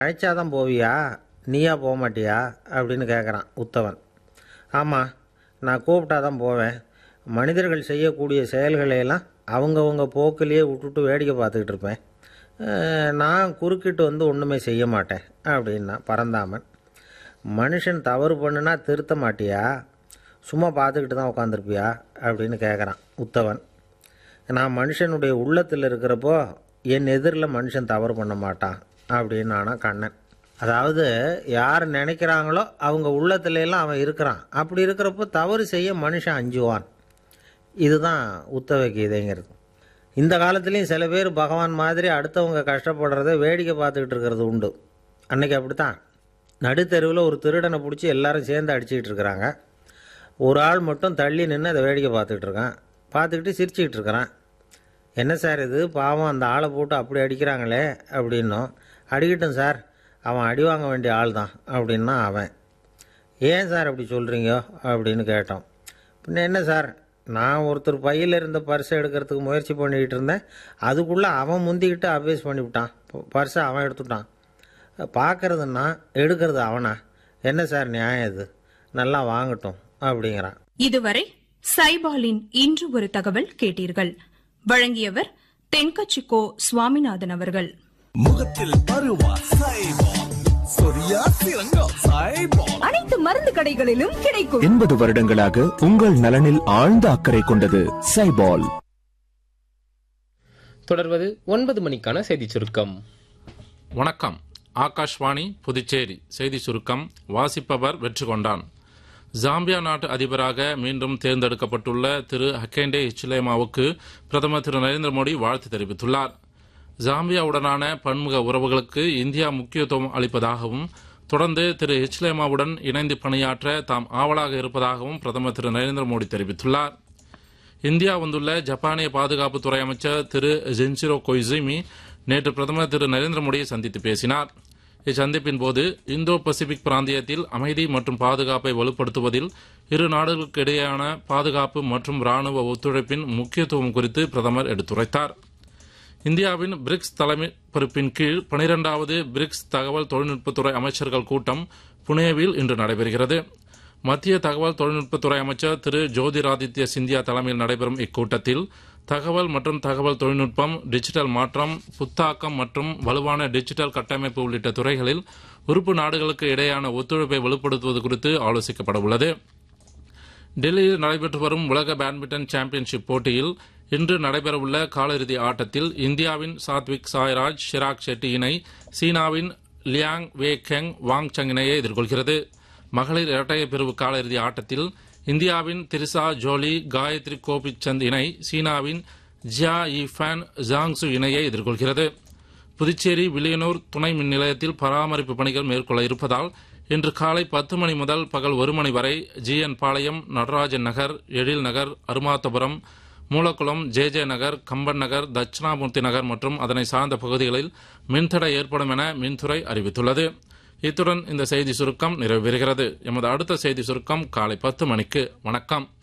அழைச்சாதான் போவியா நீயா போக மாட்டியா அப்படின்னு கேட்குறான் உத்தவன் ஆமாம் நான் கூப்பிட்டா தான் போவேன் மனிதர்கள் செய்யக்கூடிய செயல்களையெல்லாம் அவங்கவங்க போக்கிலேயே விட்டுட்டு வேடிக்கை பார்த்துக்கிட்டு இருப்பேன் அஹ், நான் குறுக்கிட்டு வந்து ஒன்றுமே செய்ய மாட்டேன் அப்படின்னா பரந்தாமன் மனுஷன் தவறு பண்ணுனா திருத்த மாட்டியா சும்மா பார்த்துக்கிட்டு தான் உட்காந்துருப்பியா அப்படின்னு கேட்குறான் உத்தவன் நான் மனுஷனுடைய உள்ளத்தில் இருக்கிறப்போ என் எதிரில் மனுஷன் தவறு பண்ண மாட்டான் அப்படின்னு ஆனா கண்ணன் அதாவது யார் நினைக்கிறாங்களோ அவங்க உள்ளத்துல எல்லாம் அவன் இருக்கிறான் அப்படி இருக்கிறப்போ தவறு செய்ய மனுஷன் அஞ்சுவான் இதுதான் உத்தவ கீதைங்கிறது இந்த காலத்துலேயும் சில பேர் பகவான் மாதிரி அடுத்தவங்க கஷ்டப்படுறத வேடிக்கை பார்த்துக்கிட்டு இருக்கிறது உண்டு அன்னைக்கு அப்படித்தான் நடுத்தெருவில் ஒரு திருடனை பிடிச்சி எல்லாரும் சேர்ந்து அடிச்சுக்கிட்டு இருக்கிறாங்க ஒரு ஆள் மட்டும் தள்ளி நின்று அதை வேடிக்கை பார்த்துக்கிட்டு இருக்கான் பார்த்துக்கிட்டு சிரிச்சுக்கிட்டு இருக்கிறான் என்ன சார் இது பாவம் அந்த ஆளை போட்டு அப்படி அடிக்கிறாங்களே அப்படின்னோம் அடிக்கட்டும் சார் அவன் அடி வாங்க வேண்டிய ஆள் தான் அப்படின்னா அவன் ஏன் சார் அப்படி சொல்கிறீங்க அப்படின்னு கேட்டோம் பின்ன என்ன சார் நான் ஒருத்தர் பையில் இருந்த பர்ஸை எடுக்கிறதுக்கு முயற்சி பண்ணிக்கிட்டு இருந்தேன் அதுக்குள்ளே அவன் முந்திக்கிட்டு அபேஸ் பண்ணிவிட்டான் பர்ஸை அவன் எடுத்துட்டான் பார்க்கறதுன்னா எடுக்கிறது அவனா என்ன சார் நியாயம் இது நல்லா வாங்கட்டும் அப்படிங்கிறான் இதுவரை சைபாலின் இன்று ஒரு தகவல் கேட்டீர்கள் வழங்கியவர் தென்கச்சிக்கோ சுவாமிநாதன் அவர்கள் முகத்தில் பருவா சைபால் சொரியா சிறங்கா சைபால் அனைத்து மருந்து கடைகளிலும் கிடைக்கும் எண்பது வருடங்களாக உங்கள் நலனில் ஆழ்ந்த அக்கறை கொண்டது சைபால் தொடர்வது ஒன்பது மணிக்கான செய்திச் சுருக்கம் வணக்கம் ஆகாஷ்வாணி புதுச்சேரி செய்தி சுருக்கம் வாசிப்பவர் வெற்றி கொண்டான் ஜாம்பியா நாட்டு அதிபராக மீண்டும் தேர்ந்தெடுக்கப்பட்டுள்ள திரு ஹக்கேண்டே ஹிச்லேமாவுக்கு பிரதமர் திரு நரேந்திர மோடி வாழ்த்து தெரிவித்துள்ளார் ஜாம்பியாவுடனான பன்முக உறவுகளுக்கு இந்தியா முக்கியத்துவம் அளிப்பதாகவும் தொடர்ந்து திரு ஹிச்லேமாவுடன் இணைந்து பணியாற்ற தாம் ஆவலாக இருப்பதாகவும் பிரதமர் திரு நரேந்திர மோடி தெரிவித்துள்ளார் இந்தியா வந்துள்ள ஜப்பானிய பாதுகாப்புத்துறை அமைச்சர் திரு ஜென்சிரோ கொய்சிமி நேற்று பிரதமர் திரு நரேந்திர மோடியை சந்தித்து பேசினார் இச்சந்திப்பின் போது இந்தோ பசிபிக் பிராந்தியத்தில் அமைதி மற்றும் பாதுகாப்பை வலுப்படுத்துவதில் இரு நாடுகளுக்கு இடையேயான பாதுகாப்பு மற்றும் ராணுவ ஒத்துழைப்பின் முக்கியத்துவம் குறித்து பிரதமர் எடுத்துரைத்தார் இந்தியாவின் பிரிக்ஸ் தலைமை பொறுப்பின் கீழ் பனிரெண்டாவது பிரிக்ஸ் தகவல் தொழில்நுட்பத்துறை அமைச்சர்கள் கூட்டம் புனேவில் இன்று நடைபெறுகிறது மத்திய தகவல் தொழில்நுட்பத்துறை அமைச்சர் திரு ஜோதிராதித்ய சிந்தியா தலைமையில் நடைபெறும் இக்கூட்டத்தில் தகவல் மற்றும் தகவல் தொழில்நுட்பம் டிஜிட்டல் மாற்றம் புத்தாக்கம் மற்றும் வலுவான டிஜிட்டல் கட்டமைப்பு உள்ளிட்ட துறைகளில் உறுப்பு நாடுகளுக்கு இடையேயான ஒத்துழைப்பை வலுப்படுத்துவது குறித்து ஆலோசிக்கப்பட உள்ளது டெல்லியில் நடைபெற்று வரும் உலக பேட்மிண்டன் சாம்பியன்ஷிப் போட்டியில் இன்று நடைபெறவுள்ள காலிறுதி ஆட்டத்தில் இந்தியாவின் சாத்விக் சாய்ராஜ் ஷிராக் ஷெட்டி இணை சீனாவின் Liang Weikeng Wang Chang இணையை எதிர்கொள்கிறது மகளிர் இரட்டையர் பிரிவு காலிறுதி ஆட்டத்தில் இந்தியாவின் திரிசா ஜோலி காயத்ரி கோபிச்சந்த் இணை சீனாவின் ஜியா இஃபான் ஜாங்சு இணையை எதிர்கொள்கிறது புதுச்சேரி வில்லியனூர் துணை மின் நிலையத்தில் பராமரிப்பு பணிகள் மேற்கொள்ள இருப்பதால் இன்று காலை பத்து மணி முதல் பகல் ஒரு மணி வரை GN Palayam Natarajan Nagar Ezhil Nagar Arumathapuram Moolakulam J J Nagar Kamban Nagar Dakshinamurthy Nagar மற்றும் அதனை சார்ந்த பகுதிகளில் மின்தடை ஏற்படும் என மின்துறை அறிவித்துள்ளது இத்துடன் இந்த செய்தி சுருக்கம் நிறைவு பெறுகிறது எமது அடுத்த செய்தி சுருக்கம் காலை பத்து மணிக்கு வணக்கம்